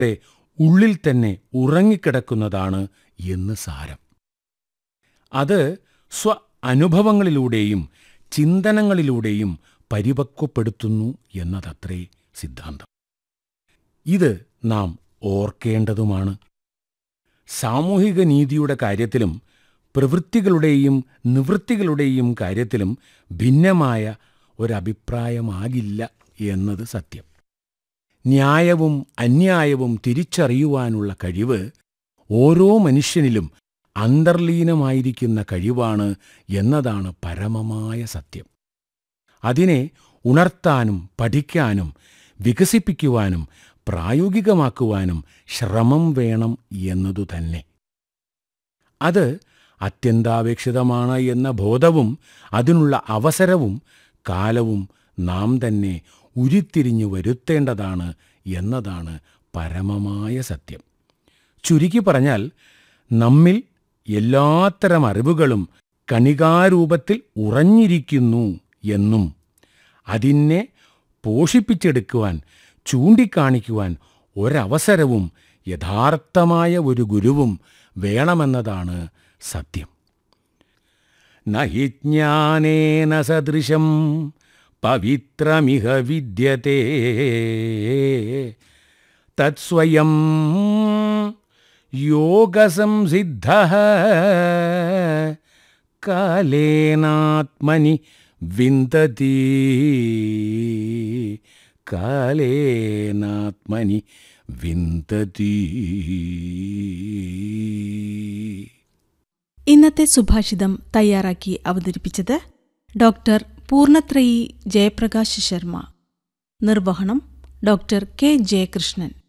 ടെ ഉള്ളിൽ തന്നെ ഉറങ്ങിക്കിടക്കുന്നതാണ് എന്ന് സാരം അത് സ്വ അനുഭവങ്ങളിലൂടെയും ചിന്തനങ്ങളിലൂടെയും പരിപക്വപ്പെടുത്തുന്നു എന്നതത്രേ സിദ്ധാന്തം ഇത് നാം ഓർക്കേണ്ടതുമാണ് സാമൂഹിക നീതിയുടെ കാര്യത്തിലും പ്രവൃത്തികളുടെയും നിവൃത്തികളുടെയും കാര്യത്തിലും ഭിന്നമായ ഒരഭിപ്രായമാകില്ല എന്നത് സത്യം ന്യായവും അന്യായവും തിരിച്ചറിയുവാനുള്ള കഴിവ് ഓരോ മനുഷ്യനിലും അന്തർലീനമായിരിക്കുന്ന കഴിവാണ് എന്നതാണ് പരമമായ സത്യം അതിനെ ഉണർത്താനും പഠിക്കാനും വികസിപ്പിക്കുവാനും പ്രായോഗികമാക്കുവാനും ശ്രമം വേണം എന്നതു തന്നെ അത് അത്യന്താപേക്ഷിതമാണ് എന്ന ബോധവും അതിനുള്ള അവസരവും കാലവും നാം തന്നെ ഉരുത്തിരിഞ്ഞു വരുത്തേണ്ടതാണ് എന്നതാണ് പരമമായ സത്യം ചുരുക്കി പറഞ്ഞാൽ നമ്മിൽ എല്ലാത്തരം അറിവുകളും കണികാരൂപത്തിൽ ഉറഞ്ഞിരിക്കുന്നു എന്നും അതിനെ പോഷിപ്പിച്ചെടുക്കുവാൻ ചൂണ്ടിക്കാണിക്കുവാൻ ഒരവസരവും യഥാർത്ഥമായ ഒരു ഗുരുവും വേണമെന്നതാണ് സത്യം നഹി ജ്ഞാനേന സദൃശം പവിത്രമിഹ വിദ്യത്തെ തത്സ്വയം യോഗസംസിദ്ധ കാലേനാത്മനി വിന്തതി കാലേനാത്മനി വിന്തതി ഇന്നത്തെ സുഭാഷിതം തയ്യാറാക്കി അവതരിപ്പിച്ചത് ഡോക്ടർ പൂർണത്രയി ജയപ്രകാശ് ശർമ്മ നിർവഹണം ഡോക്ടർ കെ ജയകൃഷ്ണൻ